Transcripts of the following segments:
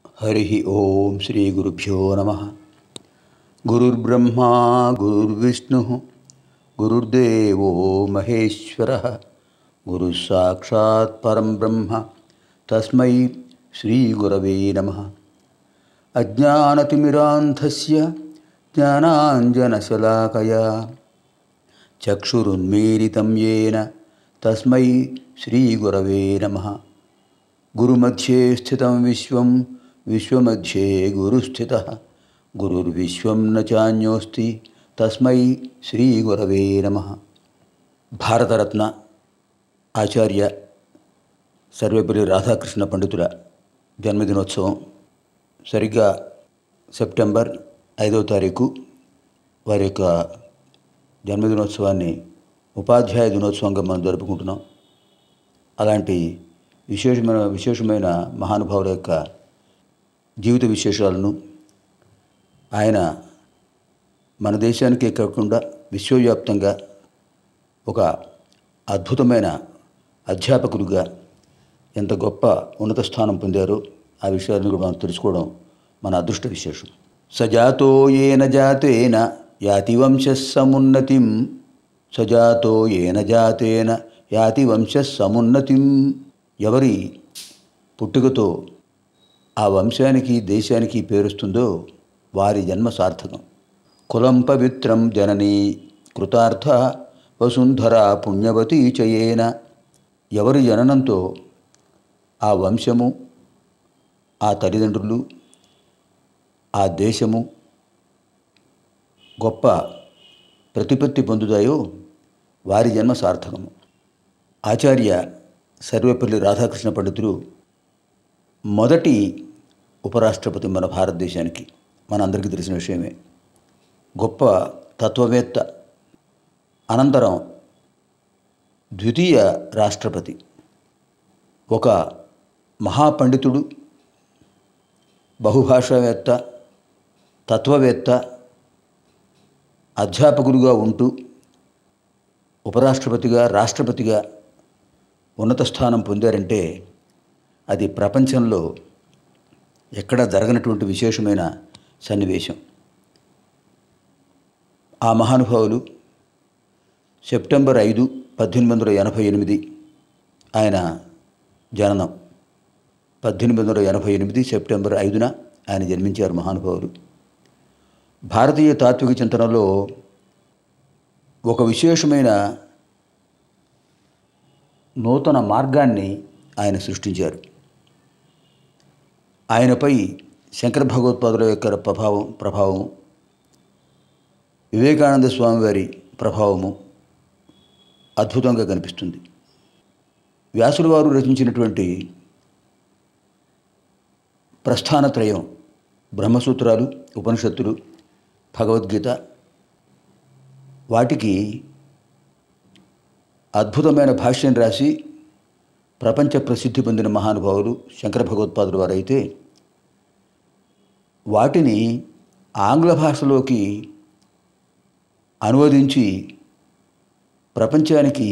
హరి ఓం శ్రీ గురుభ్యో నమ గురుర్బ్రహ్మా గురుర్విష్ణు గురుర్దేవో మహేశ్వర గురు సాక్షాత్ పరం బ్రహ్మ తస్మై శ్రీ గురవే నమ అజ్ఞానతిమిరాంధస్య జ్ఞానాంజనశలాకయా చక్షురున్మీలితం येन తస్మై శ్రీగురవే నమ గురుమధ్యే స్థితం విశ్వం విశ్వమధ్యే గురుస్థిత గురుర్విశ్వం న చాన్యోస్తి తస్మై శ్రీగురవే నమ భారతరత్న ఆచార్య సర్వేపల్లి రాధాకృష్ణ పండితుల జన్మదినోత్సవం సరిగ్గా సెప్టెంబర్ ఐదవ తారీఖు వారి యొక్క జన్మదినోత్సవాన్ని ఉపాధ్యాయ దినోత్సవంగా మనం జరుపుకుంటున్నాం అలాంటి విశేషమైన విశేషమైన మహానుభావుల యొక్క జీవిత విశేషాలను ఆయన మన దేశానికే కాకుండా విశ్వవ్యాప్తంగా ఒక అద్భుతమైన అధ్యాపకులుగా ఎంత గొప్ప ఉన్నత స్థానం పొందారో ఆ విషయాలను కూడా మనం తెలుసుకోవడం మన అదృష్ట విశేషం సజాతో ఏన జాతేన యాతి వంశస్సమున్నతిం సజాతో ఏన జాతేన యాతి వంశస్సమున్నతిం ఎవరి పుట్టుకతో ఆ వంశానికి దేశానికి పేరుస్తుందో వారి జన్మ సార్థకం కులం పవిత్రం జననీ కృతార్థ వసుంధర పుణ్యవతి చయేన ఎవరి జననంతో ఆ వంశము ఆ తల్లిదండ్రులు ఆ దేశము గొప్ప ప్రతిపత్తి పొందుతాయో వారి జన్మ సార్థకము ఆచార్య సర్వేపల్లి రాధాకృష్ణ పండితులు మొదటి ఉపరాష్ట్రపతి మన భారతదేశానికి మన అందరికీ తెలిసిన విషయమే గొప్ప తత్వవేత్త అనంతరం ద్వితీయ రాష్ట్రపతి ఒక మహాపండితుడు బహుభాషావేత్త తత్వవేత్త అధ్యాపకులుగా ఉంటూ ఉపరాష్ట్రపతిగా రాష్ట్రపతిగా ఉన్నత స్థానం పొందారంటే అది ప్రపంచంలో ఎక్కడ జరగనటువంటి విశేషమైన సన్నివేశం ఆ మహానుభావులు సెప్టెంబర్ ఐదు పద్దెనిమిది వందల ఎనభై ఎనిమిది ఆయన జననం పద్దెనిమిది వందల ఎనభై ఎనిమిది సెప్టెంబర్ ఐదున ఆయన జన్మించారు మహానుభావులు భారతీయ తాత్విక చింతనలో ఒక విశేషమైన నూతన మార్గాన్ని ఆయన సృష్టించారు ఆయనపై శంకర భగవత్పాదుల యొక్క ప్రభావం ప్రభావం వివేకానంద స్వామి వారి ప్రభావము అద్భుతంగా కనిపిస్తుంది వ్యాసుల వారు రచించినటువంటి ప్రస్థానత్రయం బ్రహ్మసూత్రాలు ఉపనిషత్తులు భగవద్గీత వాటికి అద్భుతమైన భాష్యం రాసి ప్రపంచ ప్రసిద్ధి పొందిన మహానుభావులు శంకర భగవత్పాదుల వారైతే వాటిని ఆంగ్ల భాషలోకి అనువదించి ప్రపంచానికి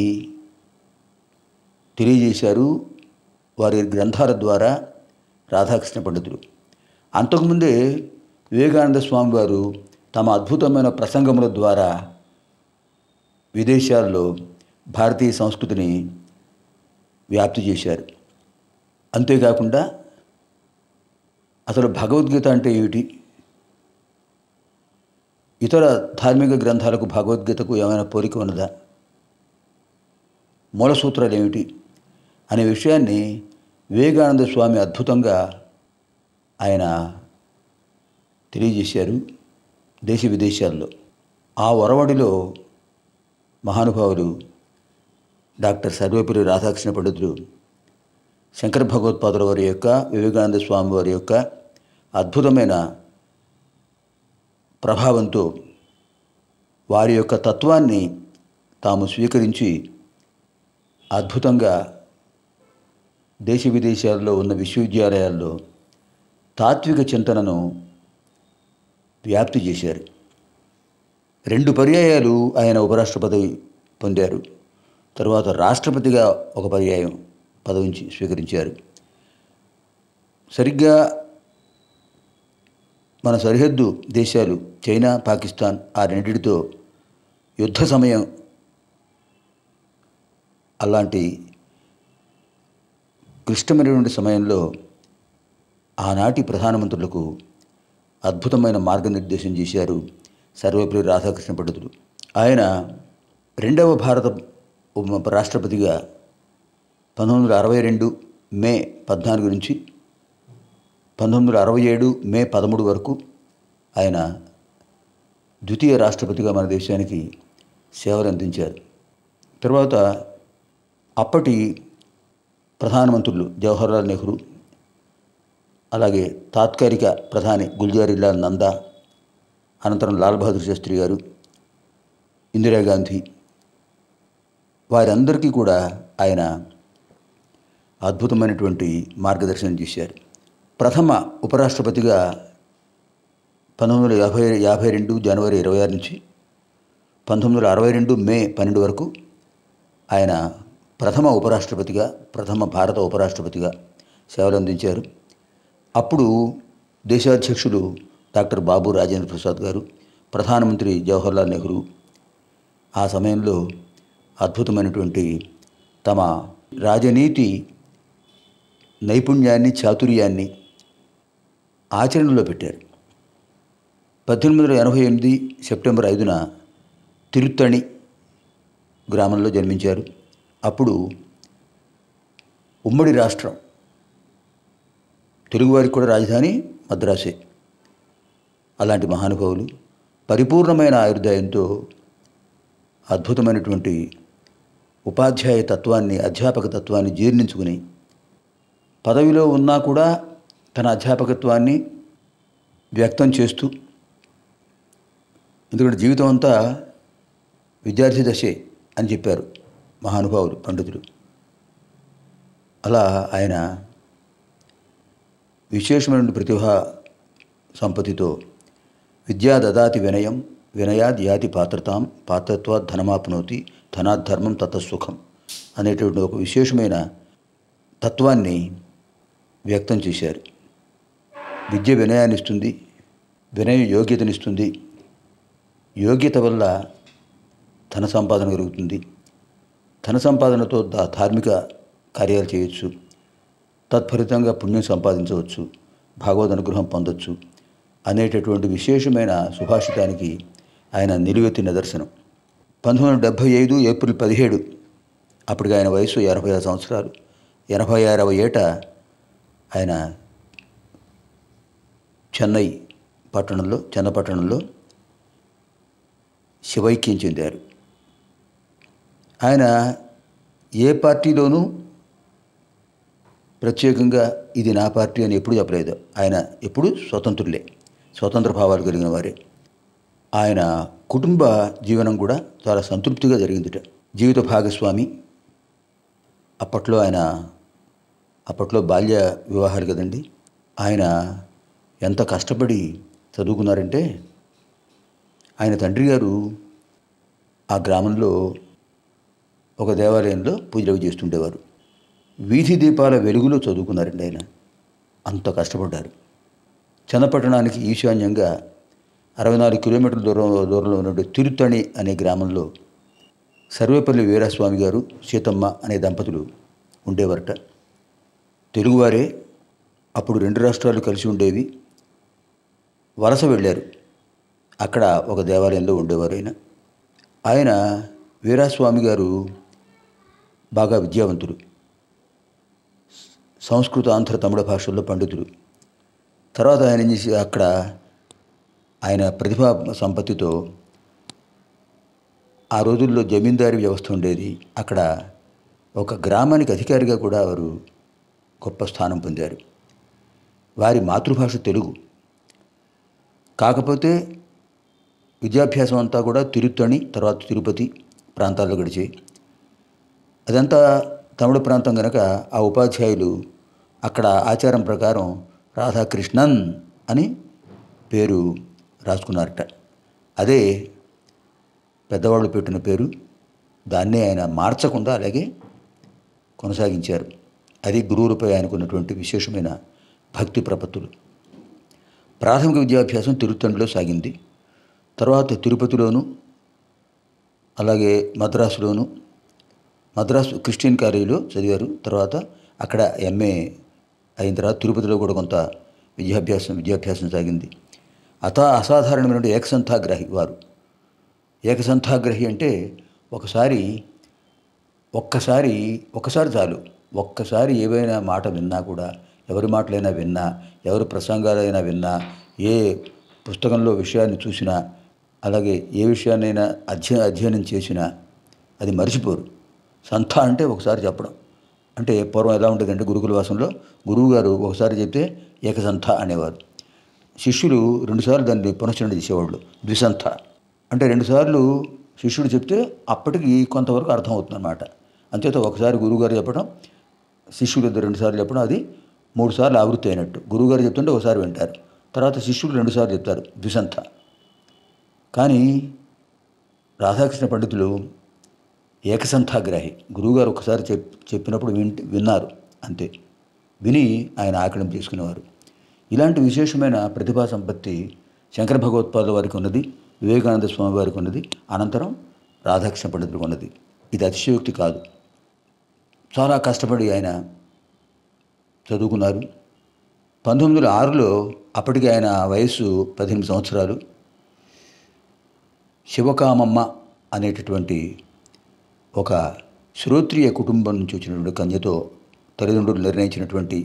తెలియజేశారు వారి గ్రంథాల ద్వారా రాధాకృష్ణ పండితులు అంతకుముందే వివేకానంద స్వామి వారు తమ అద్భుతమైన ప్రసంగముల ద్వారా విదేశాల్లో భారతీయ సంస్కృతిని వ్యాప్తి చేశారు అంతేకాకుండా అసలు భగవద్గీత అంటే ఏమిటి ఇతర ధార్మిక గ్రంథాలకు భగవద్గీతకు ఏమైనా పోలిక ఉన్నదా మూల సూత్రాలు ఏమిటి అనే విషయాన్ని వివేకానంద స్వామి అద్భుతంగా ఆయన తెలియజేశారు దేశ విదేశాల్లో ఆ ఒరవడిలో మహానుభావులు డాక్టర్ సర్వేపల్లి రాధాకృష్ణ పండితులు శంకర భగవత్పాదుల వారి యొక్క వివేకానంద స్వామి వారి యొక్క అద్భుతమైన ప్రభావంతో వారి యొక్క తత్వాన్ని తాము స్వీకరించి అద్భుతంగా దేశ విదేశాల్లో ఉన్న విశ్వవిద్యాలయాల్లో తాత్విక చింతనను వ్యాప్తి చేశారు రెండు పర్యాయాలు ఆయన ఉపరాష్ట్రపతి పొందారు తరువాత రాష్ట్రపతిగా ఒక పర్యాయం పదవించి స్వీకరించారు సరిగ్గా మన సరిహద్దు దేశాలు చైనా పాకిస్తాన్ ఆ రెండింటితో యుద్ధ సమయం అలాంటి క్లిష్టమైనటువంటి సమయంలో ఆనాటి ప్రధానమంత్రులకు అద్భుతమైన మార్గనిర్దేశం చేశారు సర్వపల్లి రాధాకృష్ణ పండితుడు ఆయన రెండవ భారత ఉప రాష్ట్రపతిగా పంతొమ్మిది వందల అరవై రెండు మే పద్నాలుగు నుంచి పంతొమ్మిది వందల అరవై ఏడు మే పదమూడు వరకు ఆయన ద్వితీయ రాష్ట్రపతిగా మన దేశానికి సేవలు అందించారు తర్వాత అప్పటి ప్రధానమంత్రులు జవహర్లాల్ నెహ్రూ అలాగే తాత్కాలిక ప్రధాని గుల్జారీలాల్ నందా అనంతరం లాల్ బహదూర్ శాస్త్రి గారు ఇందిరాగాంధీ వారందరికీ కూడా ఆయన అద్భుతమైనటువంటి మార్గదర్శనం చేశారు ప్రథమ ఉపరాష్ట్రపతిగా పంతొమ్మిది వందల యాభై యాభై రెండు జనవరి ఇరవై ఆరు నుంచి పంతొమ్మిది వందల అరవై రెండు మే పన్నెండు వరకు ఆయన ప్రథమ ఉపరాష్ట్రపతిగా ప్రథమ భారత ఉపరాష్ట్రపతిగా సేవలు అందించారు అప్పుడు దేశాధ్యక్షులు డాక్టర్ బాబు రాజేంద్ర ప్రసాద్ గారు ప్రధానమంత్రి జవహర్లాల్ నెహ్రూ ఆ సమయంలో అద్భుతమైనటువంటి తమ రాజనీతి నైపుణ్యాన్ని చాతుర్యాన్ని ఆచరణలో పెట్టారు పద్దెనిమిది వందల ఎనభై ఎనిమిది సెప్టెంబర్ ఐదున తిరుత్తణి గ్రామంలో జన్మించారు అప్పుడు ఉమ్మడి రాష్ట్రం తెలుగువారికి కూడా రాజధాని మద్రాసే అలాంటి మహానుభావులు పరిపూర్ణమైన ఆయుర్దాయంతో అద్భుతమైనటువంటి ఉపాధ్యాయ తత్వాన్ని అధ్యాపక తత్వాన్ని జీర్ణించుకుని పదవిలో ఉన్నా కూడా తన అధ్యాపకత్వాన్ని వ్యక్తం చేస్తూ ఎందుకంటే జీవితం అంతా విద్యార్థి దశే అని చెప్పారు మహానుభావులు పండితులు అలా ఆయన విశేషమైన ప్రతిభా సంపత్తితో విద్యా దదాతి వినయం వినయాద్ యాతి పాత్రతాం పాత్రత్వాత్ ధనమాప్నోతి ధనాత్ ధర్మం తతసుఖం అనేటువంటి ఒక విశేషమైన తత్వాన్ని వ్యక్తం చేశారు విద్య వినయాన్ని ఇస్తుంది వినయం యోగ్యతనిస్తుంది యోగ్యత వల్ల ధన సంపాదన కలుగుతుంది ధన సంపాదనతో దా- ధార్మిక కార్యాలు చేయొచ్చు తత్ఫలితంగా పుణ్యం సంపాదించవచ్చు భాగవత అనుగ్రహం పొందొచ్చు అనేటటువంటి విశేషమైన సుభాషితానికి ఆయన నిలువెత్తి నిదర్శనం పంతొమ్మిది వందల డెబ్భై ఐదు ఏప్రిల్ పదిహేడు అప్పటికి ఆయన వయసు ఎనభై ఆరు సంవత్సరాలు ఎనభై ఆరవ ఏట ఆయన చెన్నై పట్టణంలో చెన్నపట్టణంలో శివైక్యం చెందారు ఆయన ఏ పార్టీలోనూ ప్రత్యేకంగా ఇది నా పార్టీ అని ఎప్పుడు చెప్పలేదు ఆయన ఎప్పుడు స్వతంత్రులే స్వతంత్ర భావాలు కలిగిన వారే ఆయన కుటుంబ జీవనం కూడా చాలా సంతృప్తిగా జరిగిందిట జీవిత భాగస్వామి అప్పట్లో ఆయన అప్పట్లో బాల్య వివాహాలు కదండి ఆయన ఎంత కష్టపడి చదువుకున్నారంటే ఆయన తండ్రి గారు ఆ గ్రామంలో ఒక దేవాలయంలో పూజలు అవి చేస్తుండేవారు వీధి దీపాల వెలుగులో చదువుకున్నారండి ఆయన అంత కష్టపడ్డారు చన్నపట్టణానికి ఈశాన్యంగా అరవై నాలుగు కిలోమీటర్ల దూరం దూరంలో ఉన్న తిరుత్తణి అనే గ్రామంలో సర్వేపల్లి వీరాస్వామి గారు సీతమ్మ అనే దంపతులు ఉండేవారట తెలుగువారే అప్పుడు రెండు రాష్ట్రాలు కలిసి ఉండేవి వలస వెళ్ళారు అక్కడ ఒక దేవాలయంలో ఉండేవారు ఆయన ఆయన వీరాస్వామి గారు బాగా విద్యావంతుడు సంస్కృత ఆంధ్ర తమిళ భాషల్లో పండితుడు తర్వాత ఆయన ఏం చేసి అక్కడ ఆయన ప్రతిభా సంపత్తితో ఆ రోజుల్లో జమీందారీ వ్యవస్థ ఉండేది అక్కడ ఒక గ్రామానికి అధికారిగా కూడా వారు గొప్ప స్థానం పొందారు వారి మాతృభాష తెలుగు కాకపోతే విద్యాభ్యాసం అంతా కూడా తిరుత్తణి తర్వాత తిరుపతి ప్రాంతాల్లో గడిచాయి అదంతా తమిళ ప్రాంతం కనుక ఆ ఉపాధ్యాయులు అక్కడ ఆచారం ప్రకారం రాధాకృష్ణన్ అని పేరు రాసుకున్నారట అదే పెద్దవాళ్ళు పెట్టిన పేరు దాన్నే ఆయన మార్చకుండా అలాగే కొనసాగించారు అది గురువులపై ఆయనకున్నటువంటి విశేషమైన భక్తి ప్రపత్తులు ప్రాథమిక విద్యాభ్యాసం తిరుత్తణిలో సాగింది తర్వాత తిరుపతిలోను అలాగే మద్రాసులోను మద్రాసు క్రిస్టియన్ కాలేజీలో చదివారు తర్వాత అక్కడ ఎంఏ అయిన తర్వాత తిరుపతిలో కూడా కొంత విద్యాభ్యాసం విద్యాభ్యాసం సాగింది అత అసాధారణమైన ఏకసంథాగ్రహి వారు ఏకసంథాగ్రహి అంటే ఒకసారి ఒక్కసారి ఒక్కసారి చాలు ఒక్కసారి ఏవైనా మాట విన్నా కూడా ఎవరి మాటలైనా విన్నా ఎవరి ప్రసంగాలైనా విన్నా ఏ పుస్తకంలో విషయాన్ని చూసినా అలాగే ఏ విషయాన్నైనా అధ్య అధ్యయనం చేసినా అది మర్చిపోరు సంథ అంటే ఒకసారి చెప్పడం అంటే పూర్వం ఎలా ఉంటుందంటే గురుకుల వాసంలో గురువు గారు ఒకసారి చెప్తే ఏకసంథ అనేవారు శిష్యులు రెండుసార్లు దాన్ని పునశ్చరణ చేసేవాళ్ళు ద్విసంథ అంటే రెండుసార్లు శిష్యుడు చెప్తే అప్పటికి కొంతవరకు అర్థం అవుతుందన్నమాట అంతేతో ఒకసారి గురువుగారు చెప్పడం శిష్యులు ఇద్దరు రెండుసార్లు చెప్పడం అది మూడు సార్లు ఆవృత్తి అయినట్టు గురువుగారు చెప్తుంటే ఒకసారి వింటారు తర్వాత శిష్యులు రెండుసార్లు చెప్తారు ద్విసంథ కానీ రాధాకృష్ణ పండితులు ఏకసంథాగ్రాహి గురువుగారు ఒకసారి చెప్ చెప్పినప్పుడు వింట విన్నారు అంతే విని ఆయన ఆకడం చేసుకునేవారు ఇలాంటి విశేషమైన ప్రతిభా సంపత్తి శంకర భగవత్పాదుల వారికి ఉన్నది వివేకానంద స్వామి వారికి ఉన్నది అనంతరం రాధాకృష్ణ పండితులకు ఉన్నది ఇది అతిశయోక్తి కాదు చాలా కష్టపడి ఆయన చదువుకున్నారు పంతొమ్మిది వందల ఆరులో అప్పటికి ఆయన వయస్సు పద్దెనిమిది సంవత్సరాలు శివకామమ్మ అనేటటువంటి ఒక శ్రోత్రియ కుటుంబం నుంచి వచ్చినటువంటి కన్యతో తల్లిదండ్రులు నిర్ణయించినటువంటి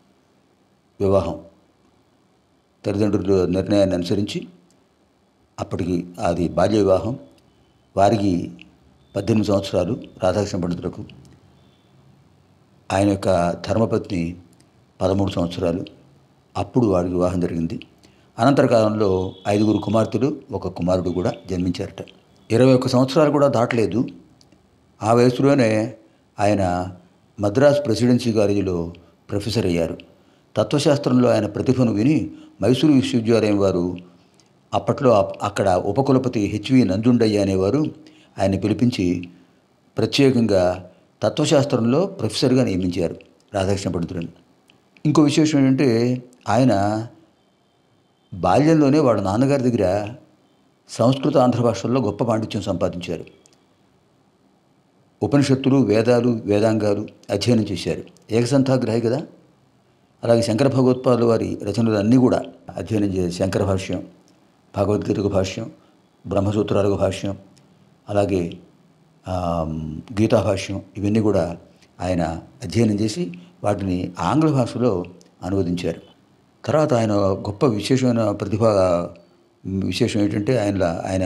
వివాహం తల్లిదండ్రుల నిర్ణయాన్ని అనుసరించి అప్పటికి అది బాల్య వివాహం వారికి పద్దెనిమిది సంవత్సరాలు రాధాకృష్ణ పండితులకు ఆయన యొక్క ధర్మపత్ని పదమూడు సంవత్సరాలు అప్పుడు వారికి వివాహం జరిగింది అనంతర కాలంలో ఐదుగురు కుమార్తెలు ఒక కుమారుడు కూడా జన్మించారట ఇరవై ఒక్క సంవత్సరాలు కూడా దాటలేదు ఆ వయసులోనే ఆయన మద్రాస్ ప్రెసిడెన్సీ కాలేజీలో ప్రొఫెసర్ అయ్యారు తత్వశాస్త్రంలో ఆయన ప్రతిభను విని మైసూరు విశ్వవిద్యాలయం వారు అప్పట్లో అప్- అక్కడ ఉపకులపతి హెచ్వి నంజుండయ్య అనేవారు ఆయన పిలిపించి ప్రత్యేకంగా తత్వశాస్త్రంలో ప్రొఫెసర్గా నియమించారు రాధాకృష్ణ పండితులను ఇంకో విశేషం ఏంటంటే ఆయన బాల్యంలోనే వాళ్ళ నాన్నగారి దగ్గర సంస్కృత ఆంధ్ర భాషల్లో గొప్ప పాండిత్యం సంపాదించారు ఉపనిషత్తులు వేదాలు వేదాంగాలు అధ్యయనం చేశారు ఏకసంథాగ్రహి కదా అలాగే శంకర భగవత్పాదుల వారి రచనలు అన్నీ కూడా అధ్యయనం చేశారు శంకర భాష్యం భగవద్గీతకు భాష్యం బ్రహ్మసూత్రాలకు భాష్యం అలాగే ఆ, గీతా భాష్యం ఇవన్నీ కూడా ఆయన అధ్యయనం చేసి వాటిని ఆంగ్ల భాషలో అనువదించారు తర్వాత ఆయన గొప్ప విశేషమైన ప్రతిభ విశేషం ఏంటంటే ఆయన ఆయన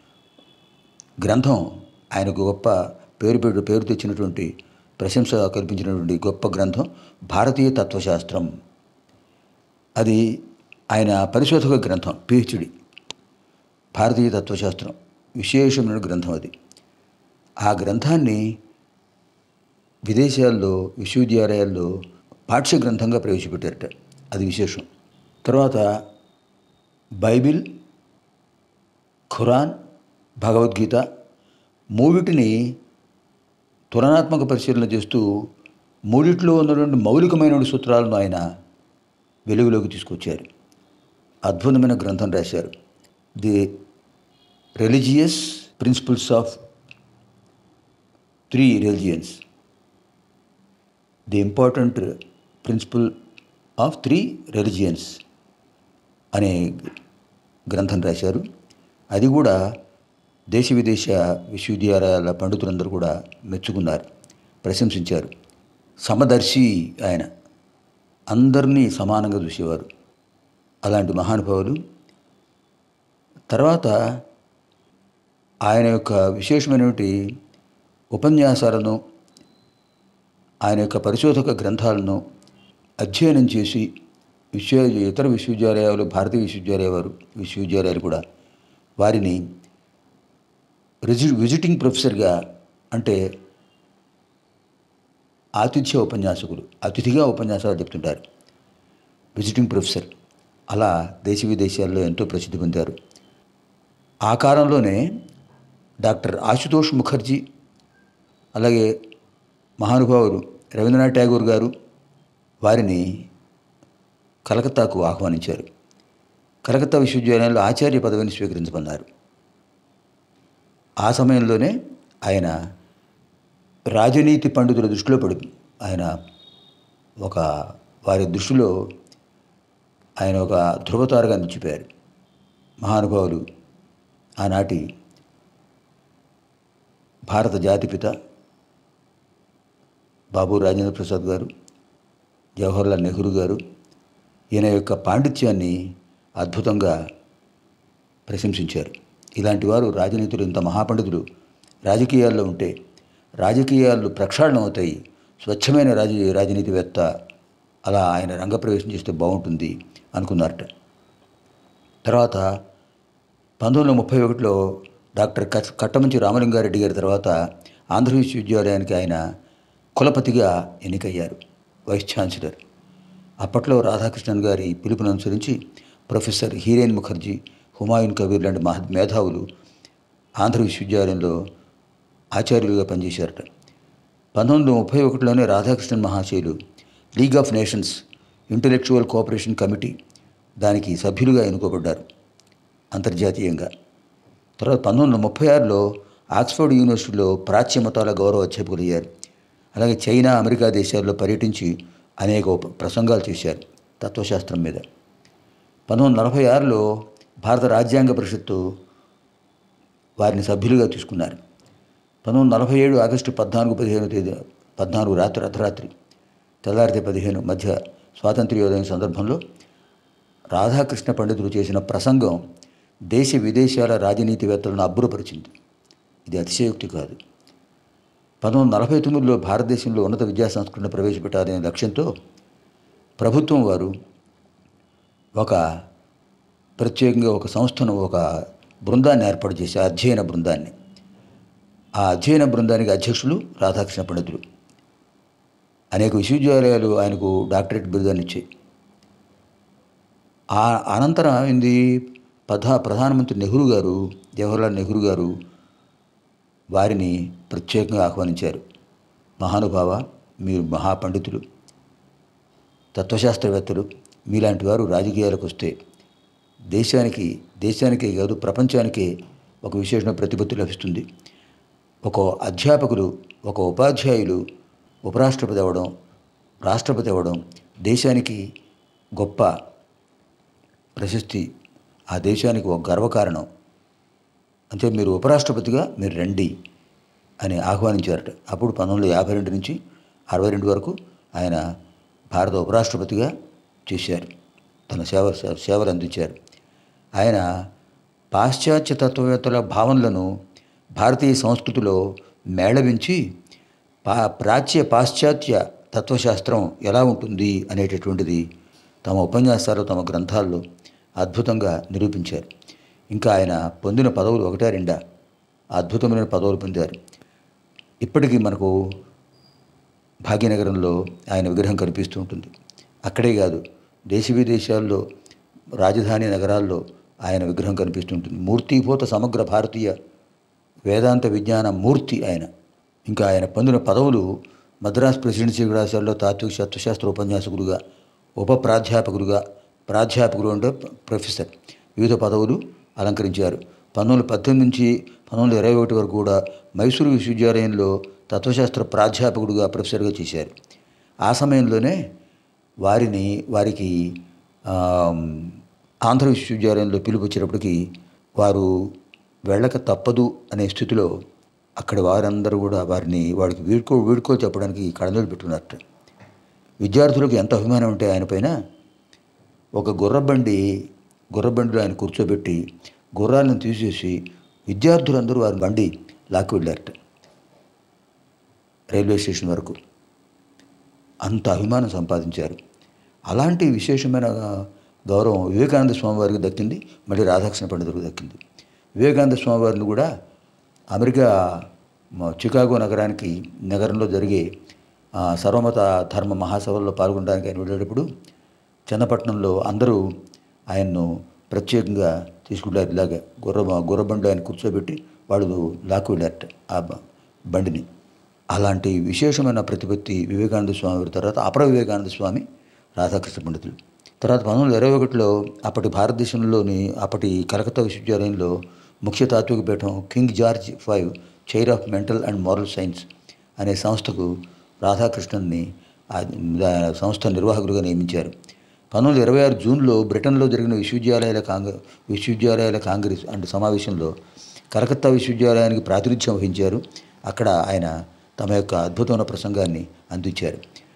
గ్రంథం ఆయనకు గొప్ప పేరు పేరు పేరు తెచ్చినటువంటి ప్రశంస కల్పించినటువంటి గొప్ప గ్రంథం భారతీయ తత్వశాస్త్రం అది ఆయన పరిశోధక గ్రంథం పిహెచ్డి భారతీయ తత్వశాస్త్రం విశేషమైన గ్రంథం అది ఆ గ్రంథాన్ని విదేశాల్లో విశ్వవిద్యాలయాల్లో పాఠ్య గ్రంథంగా ప్రవేశపెట్టారట అది విశేషం తర్వాత బైబిల్ ఖురాన్ భగవద్గీత మూడిటిని తులనాత్మక పరిశీలన చేస్తూ మూడిట్లో ఉన్నటువంటి మౌలికమైన సూత్రాలను ఆయన వెలుగులోకి తీసుకొచ్చారు అద్భుతమైన గ్రంథం రాశారు the religious principles of three religions the important principle of three religions అనే గ్రంథం రాశారు అది కూడా దేశ విదేశ విశ్వవిద్యాలయాల పండితులందరూ కూడా మెచ్చుకున్నారు ప్రశంసించారు సమదర్శి ఆయన అందరినీ సమానంగా చూసేవారు అలాంటి మహానుభావులు తర్వాత ఆయన యొక్క విశేషమైనటువంటి ఉపన్యాసాలను ఆయన యొక్క పరిశోధక గ్రంథాలను అధ్యయనం చేసి విశ్వ ఇతర విశ్వవిద్యాలయాలు భారతీయ విశ్వవిద్యాలయ వారు విశ్వవిద్యాలయాలు కూడా వారిని విజి విజిటింగ్ ప్రొఫెసర్గా అంటే ఆతిథ్య ఉపన్యాసకులు అతిథిగా ఉపన్యాసాలు చెప్తుంటారు విజిటింగ్ ప్రొఫెసర్ అలా దేశ విదేశాల్లో ఎంతో ప్రసిద్ధి పొందారు ఆ కాలంలోనే డాక్టర్ ఆశుతోష్ ముఖర్జీ అలాగే మహానుభావులు రవీంద్రనాథ్ ఠాగూర్ గారు వారిని కలకత్తాకు ఆహ్వానించారు కలకత్తా విశ్వవిద్యాలయంలో ఆచార్య పదవిని స్వీకరించమన్నారు ఆ సమయంలోనే ఆయన రాజనీతి పండితుల దృష్టిలో పడి ఆయన ఒక వారి దృష్టిలో ఆయన ఒక ధృవతారగా నిలిచిపోయారు మహానుభావులు ఆనాటి భారత జాతిపిత బాబు రాజేంద్ర ప్రసాద్ గారు జవహర్లాల్ నెహ్రూ గారు ఈయన యొక్క పాండిత్యాన్ని అద్భుతంగా ప్రశంసించారు ఇలాంటి వారు రాజనీతులు ఇంత మహాపండితులు రాజకీయాల్లో ఉంటే రాజకీయాలు ప్రక్షాళన అవుతాయి స్వచ్ఛమైన రాజ రాజనీతివేత్త అలా ఆయన రంగప్రవేశం చేస్తే బాగుంటుంది అనుకున్నారట తర్వాత పంతొమ్మిది వందల ముప్పై ఒకటిలో డాక్టర్ కట్ కట్టమంచి రామలింగారెడ్డి గారి తర్వాత ఆంధ్ర విశ్వవిద్యాలయానికి ఆయన కులపతిగా ఎన్నికయ్యారు వైస్ ఛాన్సలర్ అప్పట్లో రాధాకృష్ణన్ గారి పిలుపును అనుసరించి ప్రొఫెసర్ హీరేన్ ముఖర్జీ హుమాయూన్ కబీర్ లాంటి మహా మేధావులు ఆంధ్ర విశ్వవిద్యాలయంలో ఆచార్యులుగా పనిచేశారట పంతొమ్మిది వందల ముప్పై ఒకటిలోనే రాధాకృష్ణన్ మహాశయులు league of nations intellectual cooperation committee దానికి సభ్యులుగా ఎన్నుకోబడ్డారు అంతర్జాతీయంగా తర్వాత పంతొమ్మిది వందల ముప్పై ఆరులో ఆక్స్ఫర్డ్ యూనివర్సిటీలో ప్రాచ్య మతాల గౌరవ అధ్యాపకులయ్యారు అలాగే చైనా అమెరికా దేశాల్లో పర్యటించి అనేక ఉప- ప్రసంగాలు చేశారు తత్వశాస్త్రం మీద పంతొమ్మిది వందల నలభై ఆరులో భారత రాజ్యాంగ పరిషత్తు వారిని సభ్యులుగా తీసుకున్నారు పంతొమ్మిది వందల నలభై ఏడు ఆగస్టు పద్నాలుగు పదిహేను తేదీ పద్నాలుగు రాత్రి అర్ధరాత్రి తెల్లారితే పదిహేను మధ్య స్వాతంత్ర్యోదయం సందర్భంలో రాధాకృష్ణ పండితులు చేసిన ప్రసంగం దేశ విదేశాల రాజనీతివేత్తలను అబ్బురపరిచింది ఇది అతిశయోక్తి కాదు పంతొమ్మిది వందల నలభై తొమ్మిదిలో భారతదేశంలో ఉన్నత విద్యా సంస్కరణ ప్రవేశపెట్టాలనే లక్ష్యంతో ప్రభుత్వం వారు ఒక ప్రత్యేకంగా ఒక సంస్థను ఒక బృందాన్ని ఏర్పాటు చేసి అధ్యయన బృందాన్ని ఆ అధ్యయన బృందానికి అధ్యక్షులు రాధాకృష్ణ పండితులు అనేక విశ్వవిద్యాలయాలు ఆయనకు డాక్టరేట్ బిరుదాన్ని ఇచ్చాయి ఆ అనంతరం ఏంది ప్రధా ప్రధానమంత్రి నెహ్రూ గారు జవహర్లాల్ నెహ్రూ గారు వారిని ప్రత్యేకంగా ఆహ్వానించారు మహానుభావ మీరు మహాపండితులు తత్వశాస్త్రవేత్తలు మీలాంటి వారు రాజకీయాలకు వస్తే దేశానికి దేశానికే కాదు ప్రపంచానికే ఒక విశేషమైన ప్రతిపత్తి లభిస్తుంది ఒక అధ్యాపకులు ఒక ఉపాధ్యాయులు ఉపరాష్ట్రపతి అవ్వడం రాష్ట్రపతి అవ్వడం దేశానికి గొప్ప ప్రశస్తి ఆ దేశానికి ఒక గర్వకారణం అంటే మీరు ఉపరాష్ట్రపతిగా మీరు రండి అని ఆహ్వానించారట అప్పుడు పంతొమ్మిది వందల యాభై రెండు నుంచి అరవై రెండు వరకు ఆయన భారత ఉపరాష్ట్రపతిగా చేశారు తన సేవ సేవలు అందించారు ఆయన పాశ్చాత్య తత్వవేత్తల భావనలను భారతీయ సంస్కృతిలో మేళవించి పా ప్రాచ్య పాశ్చాత్య తత్వశాస్త్రం ఎలా ఉంటుంది అనేటటువంటిది తమ ఉపన్యాసాలు తమ గ్రంథాల్లో అద్భుతంగా నిరూపించారు ఇంకా ఆయన పొందిన పదవులు ఒకటా రెండా అద్భుతమైన పదవులు పొందారు ఇప్పటికీ మనకు భాగ్యనగరంలో ఆయన విగ్రహం కనిపిస్తూ ఉంటుంది అక్కడే కాదు దేశ విదేశాల్లో రాజధాని నగరాల్లో ఆయన విగ్రహం కనిపిస్తుంటుంది మూర్తిభూత సమగ్ర భారతీయ వేదాంత విజ్ఞాన మూర్తి ఆయన ఇంకా ఆయన పొందిన పదవులు మద్రాస్ ప్రెసిడెన్సీ కళాశాలలో తాత్విక తత్వశాస్త్ర ఉపన్యాసకులుగా ఉప ప్రాధ్యాపకులుగా ప్రాధ్యాపకులు అంటే ప్రొఫెసర్ వివిధ పదవులు అలంకరించారు పంతొమ్మిది వందల పద్దెనిమిది నుంచి పంతొమ్మిది వందల ఇరవై ఒకటి వరకు కూడా మైసూరు విశ్వవిద్యాలయంలో తత్వశాస్త్ర ప్రాధ్యాపకుడుగా ప్రొఫెసర్గా చేశారు ఆ సమయంలోనే వారిని వారికి ఆ, ఆంధ్ర విశ్వవిద్యాలయంలో పిలుపు వచ్చినప్పటికీ వారు వెళ్ళక తప్పదు అనే స్థితిలో అక్కడ వారందరూ కూడా వారిని వాడికి వీడుకో వీడుకో చెప్పడానికి కళ్ళజోడు పెట్టుకున్నట్టు విద్యార్థులకు ఎంత అభిమానం ఉంటే ఆయన పైన ఒక గుర్రబండి గుర్రబండిలో ఆయన కూర్చోబెట్టి గుర్రాలను తీసేసి విద్యార్థులందరూ వారి బండి లాక్కి వెళ్ళారట రైల్వే స్టేషన్ వరకు అంత అభిమానం సంపాదించారు అలాంటి విశేషమైన గౌరవం వివేకానంద స్వామి వారికి దక్కింది మళ్ళీ రాధాకృష్ణ పండితులకు దక్కింది వివేకానంద స్వామి వారిని కూడా అమెరికా మ- చికాగో నగరానికి నగరంలో జరిగే ఆ, సర్వమత ధర్మ మహాసభల్లో పాల్గొనడానికి ఆయన వెళ్ళేటప్పుడు చన్నపట్నంలో అందరూ ఆయన్ను ప్రత్యేకంగా తీసుకుంటారు ఇలాగ గుర్ర గుర్రబండి ఆయన కూర్చోబెట్టి వాళ్ళు లాక్కు వెళ్ళారట ఆ బ- బండిని అలాంటి విశేషమైన ప్రతిపత్తి వివేకానంద స్వామి వారి తర్వాత అపర వివేకానంద స్వామి రాధాకృష్ణ పండితులు తర్వాత పంతొమ్మిది వందల ఇరవై ఒకటిలో అప్పటి భారతదేశంలోని అప్పటి కలకత్తా విశ్వవిద్యాలయంలో ముఖ్య తాత్విక పీఠం king George five chair of mental and moral science అనే సంస్థకు రాధాకృష్ణన్ని ఆ దా- సంస్థ నిర్వాహకులుగా నియమించారు పంతొమ్మిది వందల ఇరవై ఆరు జూన్లో బ్రిటన్లో జరిగిన విశ్వవిద్యాలయాల కాంగ్రెస్ విశ్వవిద్యాలయాల కాంగ్రెస్ అండ్ సమావేశంలో కలకత్తా విశ్వవిద్యాలయానికి ప్రాతినిధ్యం వహించారు అక్కడ ఆయన తమ యొక్క అద్భుతమైన ప్రసంగాన్ని అందించారు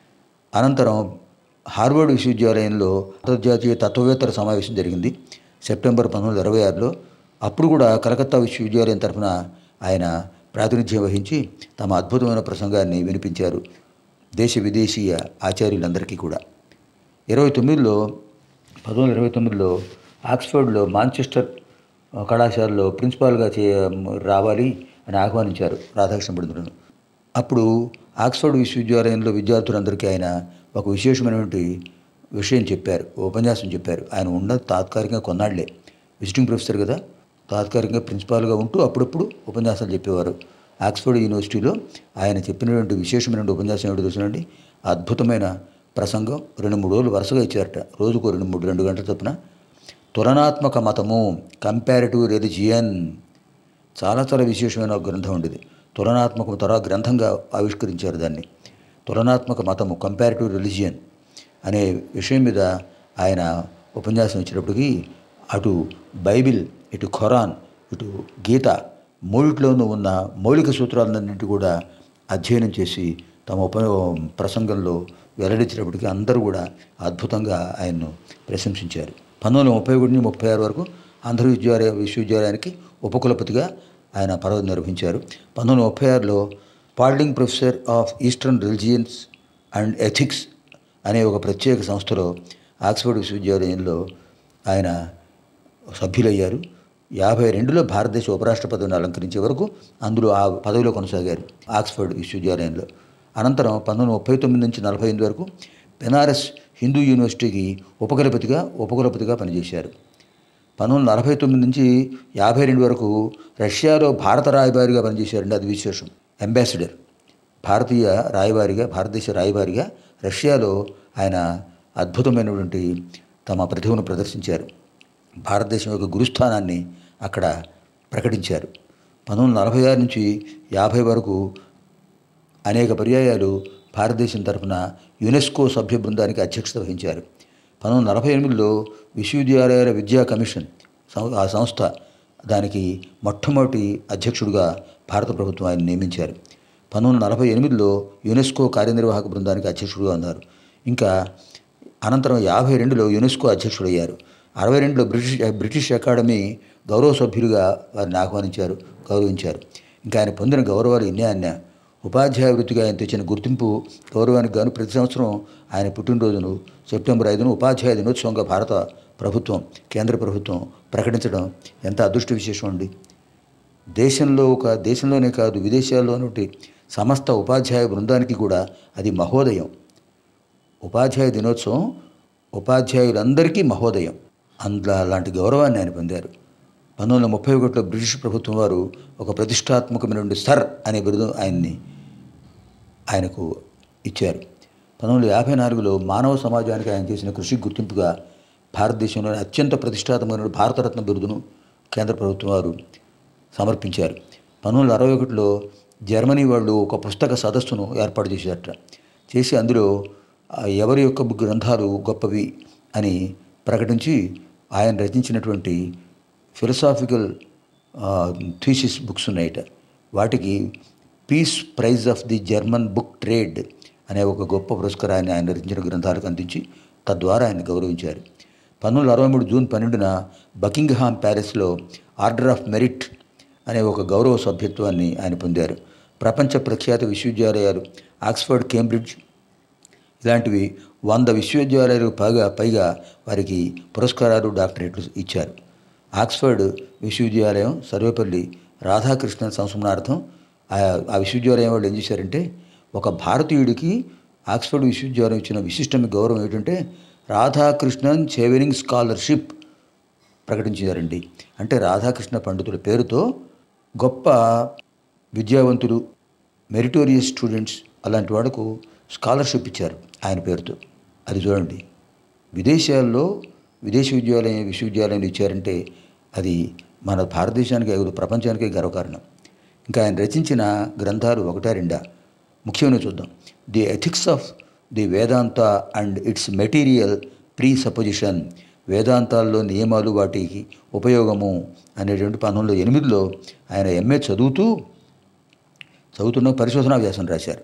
అనంతరం హార్వర్డ్ విశ్వవిద్యాలయంలో అంతర్జాతీయ తత్వవేత్తల సమావేశం జరిగింది సెప్టెంబర్ పంతొమ్మిది వందల ఇరవై ఆరులో అప్పుడు కూడా కలకత్తా విశ్వవిద్యాలయం తరఫున ఆయన ప్రాతినిధ్యం వహించి తమ అద్భుతమైన ప్రసంగాన్ని వినిపించారు దేశ విదేశీయ ఆచార్యులందరికీ కూడా ఇరవై తొమ్మిదిలో పంతొమ్మిది వందల ఇరవై తొమ్మిదిలో ఆక్స్ఫర్డ్లో మాంచెస్టర్ కళాశాలలో ప్రిన్సిపాల్గా చే రావాలి అని ఆహ్వానించారు రాధాకృష్ణ పండితులను అప్పుడు ఆక్స్ఫర్డ్ విశ్వవిద్యాలయంలో విద్యార్థులందరికీ ఆయన ఒక విశేషమైనటువంటి విషయం చెప్పారు ఓ ఉపన్యాసం చెప్పారు ఆయన ఉన్నది తాత్కాలికంగా కొన్నాళ్లే విజిటింగ్ ప్రొఫెసర్ కదా తాత్కాలికంగా ప్రిన్సిపాల్గా ఉంటూ అప్పుడప్పుడు ఉపన్యాసాలు చెప్పేవారు ఆక్స్ఫర్డ్ యూనివర్సిటీలో ఆయన చెప్పినటువంటి విశేషమైన ఉపన్యాసం ఏమిటో తెలుసునండి అద్భుతమైన ప్రసంగం రెండు మూడు రోజులు వరుసగా ఇచ్చారట రోజుకు రెండు మూడు రెండు గంటల చొప్పున తులనాత్మక మతము కంపారిటివ్ రిలిజియన్ చాలా చాలా విశేషమైన ఒక గ్రంథం ఉండేది తులనాత్మక త్వర గ్రంథంగా ఆవిష్కరించారు దాన్ని తులనాత్మక మతము కంపారిటివ్ రిలిజియన్ అనే విషయం మీద ఆయన ఉపన్యాసం ఇచ్చినప్పటికీ అటు బైబిల్ ఇటు ఖురాన్ ఇటు గీత మూడిట్లోనూ ఉన్న మౌలిక సూత్రాలన్నింటి కూడా అధ్యయనం చేసి తమ ఉప ప్రసంగంలో వెల్లడించినప్పటికీ అందరూ కూడా అద్భుతంగా ఆయన్ను ప్రశంసించారు పంతొమ్మిది వందల ముప్పై ఒకటి నుంచి ముప్పై ఆరు వరకు ఆంధ్ర విశ్వవిద్యాలయ విశ్వవిద్యాలయానికి ఉపకులపతిగా ఆయన పదవి నిర్వహించారు పంతొమ్మిది వందల ముప్పై ఆరులో Spalding professor of eastern religions and ethics అనే ఒక ప్రత్యేక సంస్థలో ఆక్స్ఫర్డ్ విశ్వవిద్యాలయంలో ఆయన సభ్యులయ్యారు యాభై రెండులో భారతదేశ ఉపరాష్ట్రపతిని అలంకరించే వరకు అందులో ఆ పదవిలో కొనసాగారు ఆక్స్ఫర్డ్ విశ్వవిద్యాలయంలో అనంతరం పంతొమ్మిది వందల ముప్పై తొమ్మిది నుంచి నలభై ఎనిమిది వరకు బెనారస్ హిందూ యూనివర్సిటీకి ఉపకులపతిగా ఉపకులపతిగా పనిచేశారు పంతొమ్మిది వందల నలభై తొమ్మిది నుంచి యాభై రెండు వరకు రష్యాలో భారత రాయబారిగా పనిచేశారండి అది విశేషం అంబాసిడర్ భారతీయ రాయబారిగా భారతదేశ రాయబారిగా రష్యాలో ఆయన అద్భుతమైనటువంటి తమ ప్రతిభను ప్రదర్శించారు భారతదేశం యొక్క గురుస్థానాన్ని అక్కడ ప్రకటించారు పంతొమ్మిది వందల నలభై ఆరు నుంచి యాభై వరకు అనేక పర్యాయాలు భారతదేశం తరఫున యునెస్కో సభ్య బృందానికి అధ్యక్షత వహించారు పంతొమ్మిది వందల నలభై ఎనిమిదిలో విశ్వవిద్యాలయాల విద్యా కమిషన్ సం- ఆ సంస్థ దానికి మొట్టమొదటి అధ్యక్షుడిగా భారత ప్రభుత్వం ఆయన నియమించారు పంతొమ్మిది వందల నలభై ఎనిమిదిలో యునెస్కో కార్యనిర్వాహక బృందానికి అధ్యక్షుడిగా ఉన్నారు ఇంకా అనంతరం యాభై రెండులో యునెస్కో అధ్యక్షుడయ్యారు అరవై రెండులో బ్రిటిష్ బ్రిటిష్ అకాడమీ గౌరవ సభ్యులుగా వారిని ఆహ్వానించారు గౌరవించారు ఇంకా ఆయన పొందిన గౌరవాలు ఇన్నే అన్న ఉపాధ్యాయ వృత్తిగా ఆయన తెచ్చిన గుర్తింపు గౌరవానికి గాను ప్రతి సంవత్సరం ఆయన పుట్టినరోజును సెప్టెంబర్ ఐదును ఉపాధ్యాయ దినోత్సవంగా భారత ప్రభుత్వం కేంద్ర ప్రభుత్వం ప్రకటించడం ఎంత అదృష్ట విశేషం అండి దేశంలో ఒక దేశంలోనే కాదు విదేశాల్లోనటి సమస్త ఉపాధ్యాయ బృందానికి కూడా అది మహోదయం ఉపాధ్యాయ దినోత్సవం ఉపాధ్యాయులందరికీ మహోదయం అందులో అలాంటి గౌరవాన్ని ఆయన పొందారు పంతొమ్మిది వందల ముప్పై ఒకటిలో బ్రిటిష్ ప్రభుత్వం వారు ఒక ప్రతిష్టాత్మకమైనటువంటి సర్ అనే బిరుదు ఆయన్ని ఆయనకు ఇచ్చారు పంతొమ్మిది వందల యాభై నాలుగులో మానవ సమాజానికి ఆయన చేసిన కృషికి గుర్తింపుగా భారతదేశంలోని అత్యంత ప్రతిష్టాత్మకమైన భారతరత్న బిరుదును కేంద్ర ప్రభుత్వం వారు సమర్పించారు పంతొమ్మిది వందల అరవై ఒకటిలో జర్మనీ వాళ్ళు ఒక పుస్తక సదస్సును ఏర్పాటు చేశారట చేసి అందులో ఆ, ఎవరి యొక్క గ్రంథాలు గొప్పవి అని ప్రకటించి ఆయన రచించినటువంటి ఫిలసాఫికల్ థీసిస్ బుక్స్ ఉన్నాయట వాటికి peace prize of the German book trade అనే ఒక గొప్ప పురస్కారాన్ని ఆయన రచించిన గ్రంథాలకు అందించి తద్వారా ఆయన గౌరవించారు పంతొమ్మిది వందల అరవై మూడు జూన్ పన్నెండున బకింగ్హామ్ ప్యాలెస్లో ఆర్డర్ ఆఫ్ మెరిట్ అనే ఒక గౌరవ సభ్యత్వాన్ని ఆయన పొందారు ప్రపంచ ప్రఖ్యాత విశ్వవిద్యాలయాలు ఆక్స్ఫర్డ్ కేంబ్రిడ్జ్ ఇలాంటివి వంద విశ్వవిద్యాలయాలకు పైగా పైగా వారికి పురస్కారాలు డాక్టరేట్లు ఇచ్చారు ఆక్స్ఫర్డ్ విశ్వవిద్యాలయం సర్వేపల్లి రాధాకృష్ణన్ సంస్మరణార్థం ఆ ఆ విశ్వవిద్యాలయం వాళ్ళు ఏం చేశారంటే ఒక భారతీయుడికి ఆక్స్ఫర్డ్ విశ్వవిద్యాలయం ఇచ్చిన విశిష్టమైన గౌరవం ఏంటంటే రాధాకృష్ణన్ చేవెనింగ్ స్కాలర్షిప్ ప్రకటించారండి అంటే రాధాకృష్ణ పండితుల పేరుతో గొప్ప విద్యావంతులు మెరిటోరియస్ స్టూడెంట్స్ అలాంటి వాడుకు స్కాలర్షిప్ ఇచ్చారు ఆయన పేరుతో అది చూడండి విదేశాల్లో విదేశీ విద్యాలయం విశ్వవిద్యాలయాలు ఇచ్చారంటే అది మన భారతదేశానికి కాదు, ప్రపంచానికే గర్వకారణం ఇంకా ఆయన రచించిన గ్రంథాలు ఒకటా రెండా ముఖ్యమైన చూద్దాం the ethics of the Vedanta and its material presupposition వేదాంతాల్లో నియమాలు వాటికి ఉపయోగము అనేటువంటి పంతొమ్మిది వందల ఎనిమిదిలో ఆయన ఎంఏ చదువుతూ చదువుతున్న పరిశోధనా వ్యాసం రాశారు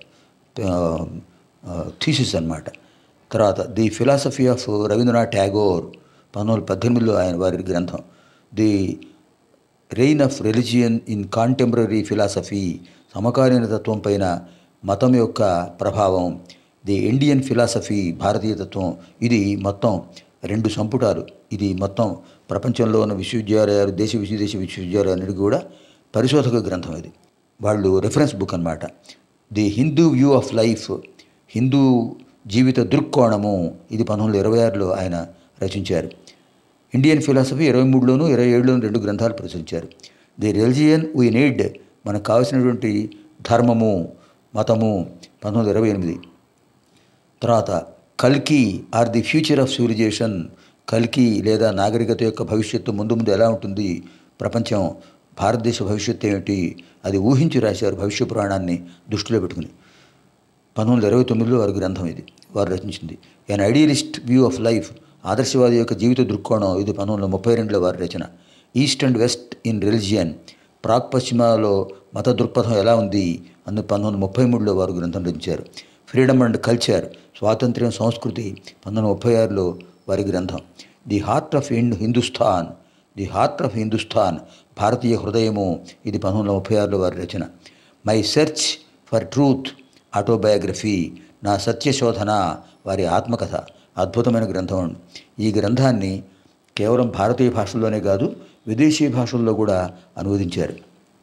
థీసిస్ అన్నమాట తర్వాత the philosophy of Rabindranath Tagore పంతొమ్మిది వందల పద్దెనిమిదిలో ఆయన వారి గ్రంథం the reign of religion in contemporary philosophy సమకాలీన తత్వం పైన మతం యొక్క ప్రభావం ది ఇండియన్ ఫిలాసఫీ భారతీయ తత్వం ఇది మొత్తం రెండు సంపుటాలు ఇది మొత్తం ప్రపంచంలో ఉన్న విశ్వవిద్యాలయాలు దేశ విదేశీ విశ్వవిద్యాలయాలన్నిటికీ కూడా పరిశోధక గ్రంథం ఇది వాళ్ళు రెఫరెన్స్ బుక్ అన్నమాట the Hindu view of life హిందూ జీవిత దృక్కోణము ఇది పంతొమ్మిది వందల ఇరవై ఆరులో ఆయన రచించారు ఇండియన్ ఫిలాసఫీ ఇరవై మూడులోను ఇరవై ఏడులోను రెండు గ్రంథాలు ప్రచురించారు ది రిలిజియన్ వీ నీడ్ మనకు కావాల్సినటువంటి ధర్మము మతము పంతొమ్మిది వందల ఇరవై ఎనిమిది తర్వాత కల్కి or the future of civilization కల్కి లేదా నాగరికత యొక్క భవిష్యత్తు ముందు ముందు ఎలా ఉంటుంది ప్రపంచం భారతదేశ భవిష్యత్తు ఏమిటి అది ఊహించి రాశారు భవిష్య పురాణాన్ని దృష్టిలో పెట్టుకుని పంతొమ్మిది వందల ఇరవై తొమ్మిదిలో వారి గ్రంథం ఇది వారు రచించింది an idealist view of life ఆదర్శవాది యొక్క జీవిత దృక్కోణం ఇది పంతొమ్మిది వందల ముప్పై రెండులో వారి రచన east and west in religion ప్రాక్ పశ్చిమాలో మత దృక్పథం ఎలా ఉంది అందు పంతొమ్మిది వందల ముప్పై మూడులో వారు గ్రంథం రచించారు ఫ్రీడమ్ అండ్ కల్చర్ స్వాతంత్ర్యం సంస్కృతి పంతొమ్మిది వందల ముప్పై ఆరులో వారి గ్రంథం the heart of Hind Hindustan the heart of Hindustan భారతీయ హృదయము ఇది పంతొమ్మిది వందల ముప్పై ఆరులో వారి రచన my search for truth autobiography నా సత్యశోధన వారి ఆత్మకథ అద్భుతమైన గ్రంథం ఈ గ్రంథాన్ని కేవలం భారతీయ భాషల్లోనే కాదు విదేశీ భాషల్లో కూడా అనువదించారు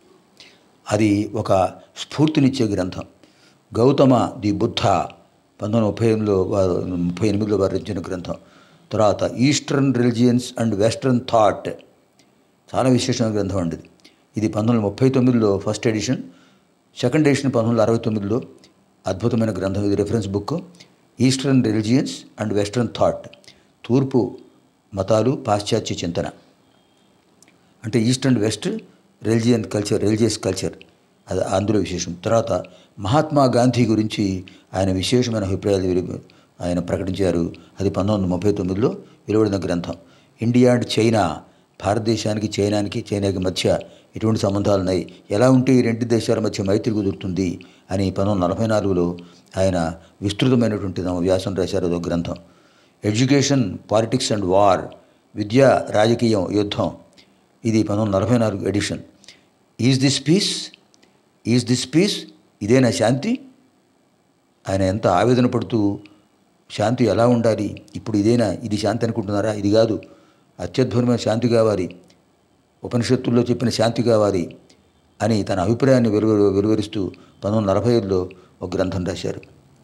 అది ఒక స్ఫూర్తినిచ్చే గ్రంథం గౌతమ ది బుద్ధ పంతొమ్మిది ముప్పై ఎనిమిదిలో వారు ముప్పై ఎనిమిదిలో వారు రచించిన గ్రంథం తర్వాత eastern religions and western thought చాలా విశేషమైన గ్రంథం అండి ఇది. ఇది పంతొమ్మిది వందల ముప్పై తొమ్మిదిలో ఫస్ట్ ఎడిషన్ సెకండ్ ఎడిషన్ పంతొమ్మిది వందల అరవై తొమ్మిదిలో అద్భుతమైన గ్రంథం ఇది reference book eastern religions and western thought తూర్పు మతాలు పాశ్చాత్య చింతన అంటే east and west religion culture religious culture అది అందులో విశేషం తర్వాత మహాత్మా గాంధీ గురించి ఆయన విశేషమైన అభిప్రాయాలు వెలు- ఆయన ప్రకటించారు అది పంతొమ్మిది వందల ముప్పై తొమ్మిదిలో వెలువడిన గ్రంథం ఇండియా అండ్ చైనా భారతదేశానికి చైనాకి చైనాకి మధ్య ఎటువంటి సంబంధాలు ఉన్నాయి ఎలా ఉంటే ఈ రెండు దేశాల మధ్య మైత్రి కుదురుతుంది అని పంతొమ్మిది వందల నలభై నాలుగులో ఆయన విస్తృతమైనటువంటి తమ వ్యాసం రాశారు అదొక గ్రంథం ఎడ్యుకేషన్ పాలిటిక్స్ అండ్ వార్ విద్య రాజకీయం యుద్ధం ఇది పంతొమ్మిది వందల నలభై నాలుగు edition is this peace is this peace ఇదేనా శాంతి ఆయన ఎంత ఆవేదన పడుతూ శాంతి ఎలా ఉండాలి ఇప్పుడు ఇదేనా ఇది శాంతి అనుకుంటున్నారా ఇది కాదు అత్యద్భుతమైన శాంతి కావాలి ఉపనిషత్తుల్లో చెప్పిన శాంతి కావాలి అని తన అభిప్రాయాన్ని వెలువ వెలువరిస్తూ పంతొమ్మిది వందల నలభై ఐదులో ఒక గ్రంథం రాశారు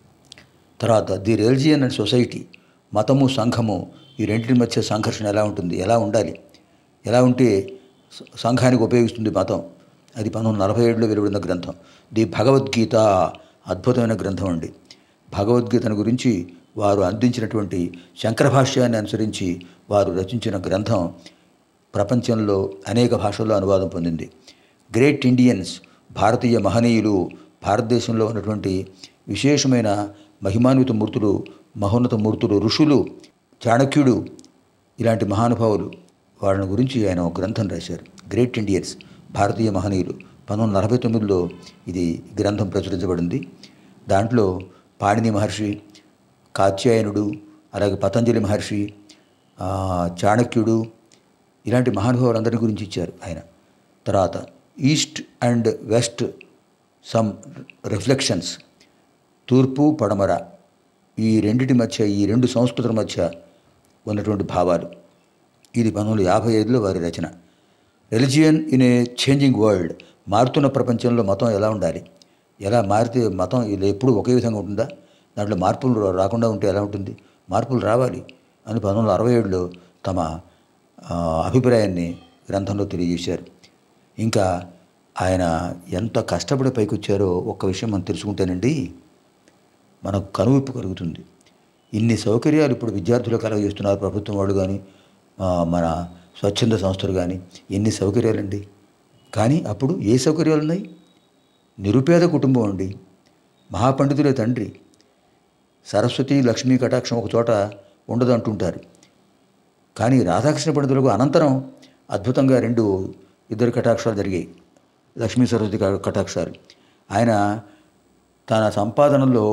తర్వాత ది రిలిజియన్ అండ్ సొసైటీ మతము సంఘము ఈ రెండింటి మధ్య సంఘర్షణ ఎలా ఉంటుంది ఎలా ఉండాలి ఎలా ఉంటే స- సంఘానికి ఉపయోగిస్తుంది మతం అది పంతొమ్మిది వందల నలభై ఏడులో వెలువడిన గ్రంథం ది భగవద్గీత అద్భుతమైన గ్రంథం అండి భగవద్గీతను గురించి వారు అందించినటువంటి శంకర భాష్యాన్ని అనుసరించి వారు రచించిన గ్రంథం ప్రపంచంలో అనేక భాషల్లో అనువాదం పొందింది గ్రేట్ ఇండియన్స్ భారతీయ మహనీయులు భారతదేశంలో ఉన్నటువంటి విశేషమైన మహిమాన్విత మూర్తులు మహోన్నత మూర్తులు ఋషులు చాణక్యుడు ఇలాంటి మహానుభావులు వాళ్ళని గురించి ఆయన ఒక గ్రంథం రాశారు గ్రేట్ ఇండియన్స్ భారతీయ మహనీయులు పంతొమ్మిది వందల నలభై తొమ్మిదిలో ఇది గ్రంథం ప్రచురించబడింది దాంట్లో పాణిని మహర్షి కాత్యాయనుడు అలాగే పతంజలి మహర్షి ఆ, చాణక్యుడు ఇలాంటి మహానుభావులందరి గురించి ఇచ్చారు ఆయన తర్వాత east and west some reflections తూర్పు పడమర ఈ రెండిటి మధ్య ఈ రెండు సంస్కృతుల మధ్య ఉన్నటువంటి భావాలు ఇది పంతొమ్మిది వందల యాభై ఐదులో వారి రచన religion in a changing world మారుతున్న ప్రపంచంలో మతం ఎలా ఉండాలి ఎలా మారితే మతం ఇలా ఎప్పుడు ఒకే విధంగా ఉంటుందా దాంట్లో మార్పులు రా- రాకుండా ఉంటే ఎలా ఉంటుంది మార్పులు రావాలి అని పంతొమ్మిది వందల అరవై ఏడులో తమ ఆ, అభిప్రాయాన్ని గ్రంథంలో తెలియజేశారు ఇంకా ఆయన ఎంత కష్టపడి పైకి వచ్చారో ఒక్క విషయం మనం తెలుసుకుంటేనండి మనకు కనువిప్పు కలుగుతుంది ఇన్ని సౌకర్యాలు ఇప్పుడు విద్యార్థులు కలగజేస్తున్నారు ప్రభుత్వం వాళ్ళు కానీ ఆ, మన స్వచ్ఛంద సంస్థలు కానీ ఎన్ని సౌకర్యాలండి కానీ అప్పుడు ఏ సౌకర్యాలు ఉన్నాయి నిరుపేద కుటుంబం అండి మహాపండితులే తండ్రి సరస్వతి లక్ష్మీ కటాక్షం ఒక చోట ఉండదు అంటుంటారు కానీ రాధాకృష్ణ పండితులకు అనంతరం అద్భుతంగా రెండు ఇద్దరు కటాక్షాలు జరిగాయి లక్ష్మీ సరస్వతి క- కటాక్షాలు ఆయన తన సంపాదనలో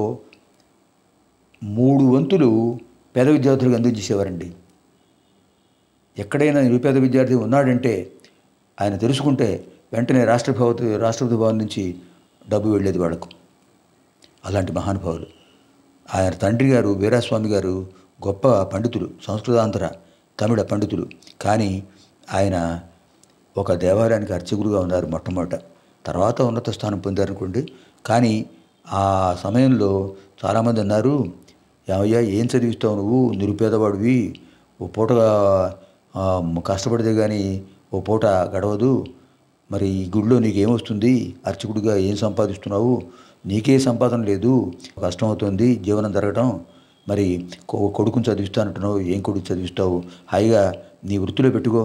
మూడు వంతులు పేద విద్యార్థులకు అందించేసేవారండి ఎక్కడైనా నిరుపేద విద్యార్థి ఉన్నాడంటే ఆయన తెలుసుకుంటే వెంటనే రాష్ట్రపతి రాష్ట్రపతి భవన్ నుంచి డబ్బు వెళ్ళేది వాళ్ళకు అలాంటి మహానుభావులు ఆయన తండ్రి గారు వీరాస్వామి గారు గొప్ప పండితులు సంస్కృతాంతర తమిళ పండితులు కానీ ఆయన ఒక దేవాలయానికి అర్చకుడుగా ఉన్నారు మొట్టమొదట తర్వాత ఉన్నత స్థానం పొందారనుకోండి కానీ ఆ సమయంలో చాలామంది అన్నారు ఏమయ్యా ఏం చదివిస్తావు నువ్వు నిరుపేదవాడివి ఓ పూటగా ఆ, కష్టపడితే కానీ ఓ పూట గడవదు మరి ఈ గుడిలో నీకేమొస్తుంది అర్చకుడిగా ఏం సంపాదిస్తున్నావు నీకే సంపాదన లేదు కష్టం అవుతుంది జీవనం జరగటం మరి కొ- కొడుకుని చదివిస్తానంటున్నావు ఏం కొడుకు చదివిస్తావు హాయిగా నీ వృత్తిలో పెట్టుకో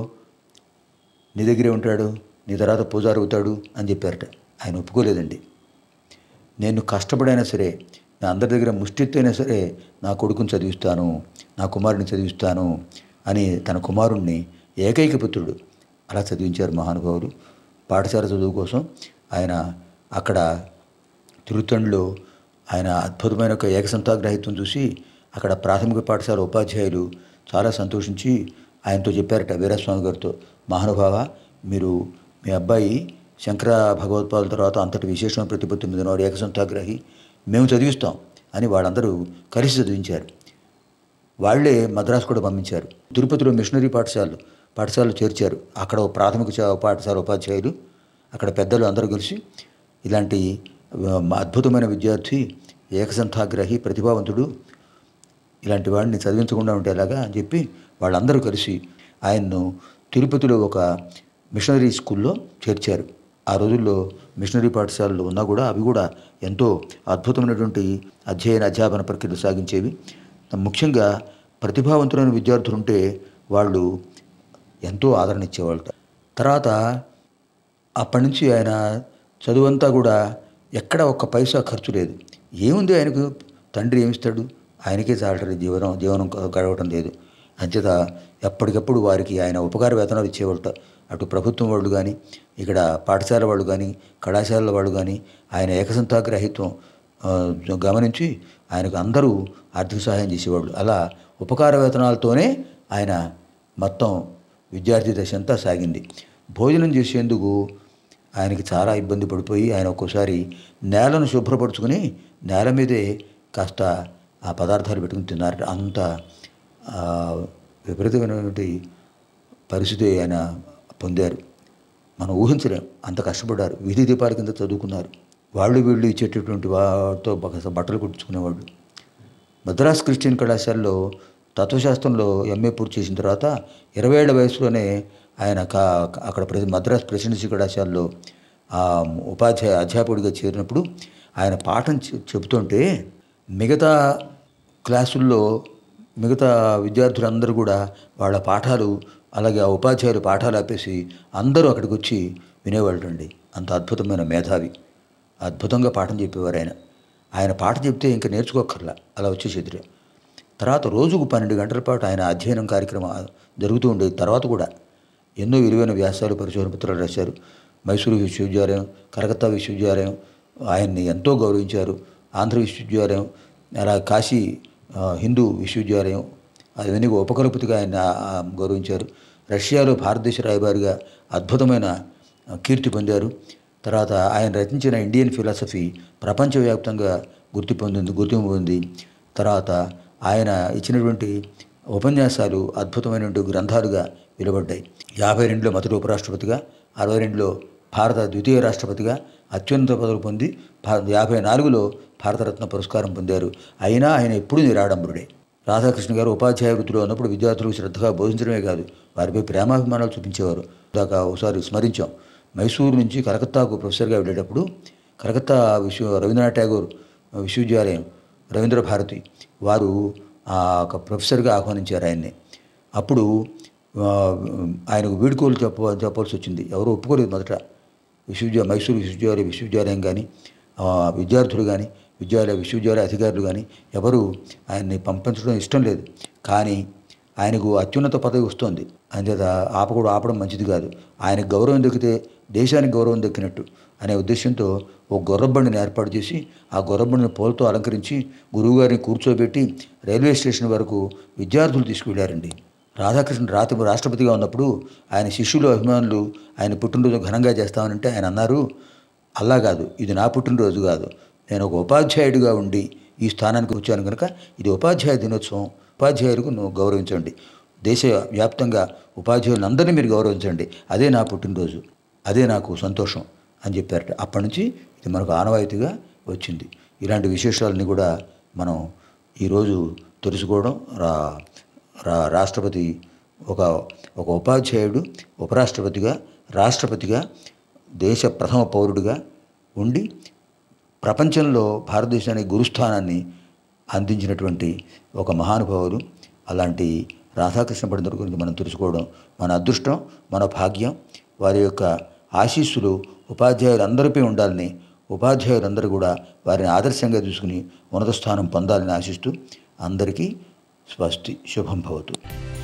నీ దగ్గరే ఉంటాడు నీ తర్వాత పూజారి అవుతాడు అని చెప్పారట ఆయన ఒప్పుకోలేదండి నేను కష్టపడైనా సరే నా అందరి దగ్గర ముష్టిత్తైనా సరే నా కొడుకుని చదివిస్తాను నా కుమారుని చదివిస్తాను అని తన కుమారుణ్ణి ఏకైక పుత్రుడు అలా చదివించారు మహానుభావులు పాఠశాల చదువు కోసం ఆయన అక్కడ తిరుత్తణిలో ఆయన అద్భుతమైన ఒక ఏకసంతాగ్రహిత్వం చూసి అక్కడ ప్రాథమిక పాఠశాల ఉపాధ్యాయులు చాలా సంతోషించి ఆయనతో చెప్పారట వీరస్వామి గారితో మహానుభావ మీరు మీ అబ్బాయి శంకర భగవత్పాదుల తర్వాత అంతటి విశేషమైన ప్రతిపత్తి మీద ఉన్నవాడు ఏకసంతాగ్రహి మేము చదివిస్తాం అని వాళ్ళందరూ కలిసి చదివించారు వాళ్ళే మద్రాసు కూడా పంపించారు తిరుపతిలో మిషనరీ పాఠశాలలు పాఠశాలలు చేర్చారు అక్కడ ఓ ప్రాథమిక చ- పాఠశాల ఉపాధ్యాయులు అక్కడ పెద్దలు అందరూ కలిసి ఇలాంటి ఆ, అద్భుతమైన విద్యార్థి ఏకసంతాగ్రహి ప్రతిభావంతుడు ఇలాంటి వాడిని చదివించకుండా ఉంటే ఎలాగా అని చెప్పి వాళ్ళందరూ కలిసి ఆయన్ను తిరుపతిలో ఒక మిషనరీ స్కూల్లో చేర్చారు ఆ రోజుల్లో మిషనరీ పాఠశాలలు ఉన్నా కూడా అవి కూడా ఎంతో అద్భుతమైనటువంటి అధ్యయన అధ్యాపన ప్రక్రియలు సాగించేవి ముఖ్యంగా ప్రతిభావంతులైన విద్యార్థులు ఉంటే వాళ్ళు ఎంతో ఆదరణ ఇచ్చేవాళ్ళు తర్వాత అప్పటి నుంచి ఆయన చదువంతా కూడా ఎక్కడ ఒక్క పైసా ఖర్చు లేదు ఏముంది ఆయనకు తండ్రి ఏమిస్తాడు ఆయనకే చాలటది జీవనం జీవనం గడవటం లేదు అంచేత ఎప్పటికప్పుడు వారికి ఆయన ఉపకార వేతనాలు ఇచ్చేవాళ్ళట అటు ప్రభుత్వం వాళ్ళు కానీ ఇక్కడ పాఠశాల వాళ్ళు కానీ కళాశాలల వాళ్ళు కానీ ఆయన ఏకసంతాగ్రహిత్వం ఆ, గమనించి ఆయనకు అందరూ ఆర్థిక సహాయం చేసేవాళ్ళు అలా ఉపకార వేతనాలతోనే ఆయన మొత్తం విద్యార్థి దశ అంతా సాగింది భోజనం చేసేందుకు ఆయనకి చాలా ఇబ్బంది పడిపోయి ఆయన ఒక్కోసారి నేలను శుభ్రపరుచుకుని నేల మీదే కాస్త ఆ పదార్థాలు పెట్టుకుని తిన్నారు అంత ఆ, విపరీతమైనటువంటి పరిస్థితి ఆయన పొందారు మనం ఊహించలేం అంత కష్టపడ్డారు వీధి దీపాల కింద చదువుకున్నారు వాళ్ళు వీళ్ళు ఇచ్చేటటువంటి వాటితో బక- బట్టలు కుట్టించుకునేవాళ్ళు మద్రాస్ క్రిస్టియన్ కళాశాలలో తత్వశాస్త్రంలో ఎంఏ పూర్తి చేసిన తర్వాత ఇరవై ఏళ్ల వయసులోనే ఆయన కా అక్కడ ప్రెసి మద్రాస్ ప్రెసిడెన్సీ కళాశాలలో ఆ, ఉపాధ్యాయ అధ్యాపకుడిగా చేరినప్పుడు ఆయన పాఠం చె- చెబుతుంటే మిగతా క్లాసుల్లో మిగతా విద్యార్థులందరూ కూడా వాళ్ళ పాఠాలు అలాగే ఆ ఉపాధ్యాయులు పాఠాలు ఆపేసి అందరూ అక్కడికి వచ్చి వినేవాళ్ళండి అంత అద్భుతమైన మేధావి అద్భుతంగా పాఠం చెప్పేవారు ఆయన ఆయన పాట చెప్తే ఇంకా నేర్చుకోక్కర్లా అలా వచ్చేసేదిరే తర్వాత రోజుకు పన్నెండు గంటల పాటు ఆయన అధ్యయనం కార్యక్రమం జరుగుతూ ఉండేది తర్వాత కూడా ఎన్నో విలువైన వ్యాసాలు పరిశోధన పత్రాలు రాశారు మైసూరు విశ్వవిద్యాలయం కలకత్తా విశ్వవిద్యాలయం ఆయన్ని ఎంతో గౌరవించారు ఆంధ్ర విశ్వవిద్యాలయం అలా కాశీ ఆ, హిందూ విశ్వవిద్యాలయం అవన్నీ ఉపకులపతిగా ఆయన ఆ, గౌరవించారు రష్యాలో భారతదేశ రాయబారిగా అద్భుతమైన ఆ, కీర్తి పొందారు తర్వాత ఆయన రచించిన ఇండియన్ ఫిలాసఫీ ప్రపంచవ్యాప్తంగా గుర్తి పొందింది గుర్తింపు పొంది తర్వాత ఆయన ఇచ్చినటువంటి ఉపన్యాసాలు అద్భుతమైనటువంటి గ్రంథాలుగా వెలువడ్డాయి యాభై రెండులో మొదటి ఉపరాష్ట్రపతిగా అరవై రెండులో భారత ద్వితీయ రాష్ట్రపతిగా అత్యున్నత పదవులు పొంది భా- యాభై నాలుగులో భారతరత్న పురస్కారం పొందారు అయినా ఆయన ఎప్పుడూ నిరాడంబరుడే రాధాకృష్ణ గారు ఉపాధ్యాయ వృత్తిలో ఉన్నప్పుడు విద్యార్థులకు శ్రద్ధగా బోధించడమే కాదు వారిపై ప్రేమాభిమానాలు చూపించేవారు దాకా ఒకసారి స్మరించాం మైసూరు నుంచి కలకత్తాకు ప్రొఫెసర్గా వెళ్ళేటప్పుడు కలకత్తా విశ్వ రవీంద్రనాథ్ ఠాగూర్ విశ్వవిద్యాలయం రవీంద్ర భారతి వారు ఆ ఒక ప్రొఫెసర్గా ఆహ్వానించారు ఆయన్ని అప్పుడు ఆ, ఆయనకు వీడుకోలు చెప్ప చెప్పాల్సి వచ్చింది ఎవరు ఒప్పుకోలేదు మొదట విశ్వవిద్యాలయం మైసూరు విశ్వవిద్యాలయ విశ్వవిద్యాలయం కానీ ఆ, విద్యార్థులు కానీ విద్యాలయ విశ్వవిద్యాలయ అధికారులు కానీ ఎవరు ఆయన్ని పంపించడం ఇష్టం లేదు కానీ ఆయనకు అత్యున్నత పదవి వస్తుంది అంచేత ఆపకూడదు ఆపడం మంచిది కాదు ఆయనకు గౌరవం దక్కితే దేశానికి గౌరవం దక్కినట్టు అనే ఉద్దేశంతో ఒక గుర్రబండిని ఏర్పాటు చేసి ఆ గుర్రబండిని పూలతో అలంకరించి గురువుగారిని కూర్చోబెట్టి రైల్వే స్టేషన్ వరకు విద్యార్థులు తీసుకువెళ్ళారండి రాధాకృష్ణ రాత రాష్ట్రపతిగా ఉన్నప్పుడు ఆయన శిష్యులు అభిమానులు ఆయన పుట్టినరోజు ఘనంగా చేస్తామనంటే ఆయన అన్నారు అలా కాదు ఇది నా పుట్టినరోజు కాదు నేను ఒక ఉపాధ్యాయుడిగా ఉండి ఈ స్థానానికి వచ్చాను కనుక ఇది ఉపాధ్యాయ దినోత్సవం ఉపాధ్యాయులకు నువ్వు గౌరవించండి దేశ వ్యాప్తంగా ఉపాధ్యాయులందరినీ మీరు గౌరవించండి అదే నా పుట్టినరోజు అదే నాకు సంతోషం అని చెప్పారట అప్పటి నుంచి ఇది మనకు ఆనవాయితీగా వచ్చింది ఇలాంటి విశేషాలని కూడా మనం ఈరోజు తెలుసుకోవడం రా రా రాష్ట్రపతి ఒక ఒక ఉపాధ్యాయుడు ఉపరాష్ట్రపతిగా రాష్ట్రపతిగా దేశ ప్రథమ పౌరుడిగా ఉండి ప్రపంచంలో భారతదేశానికి గురుస్థానాన్ని అందించినటువంటి ఒక మహానుభావులు అలాంటి రాధాకృష్ణ పండితుల గురించి మనం తెలుసుకోవడం మన అదృష్టం మన భాగ్యం వారి యొక్క ఆశీస్సులు ఉపాధ్యాయులందరిపై ఉండాలని ఉపాధ్యాయులందరూ కూడా వారిని ఆదర్శంగా తీసుకుని ఉన్నత స్థానం పొందాలని ఆశిస్తూ అందరికీ స్వస్తి శుభం భవతు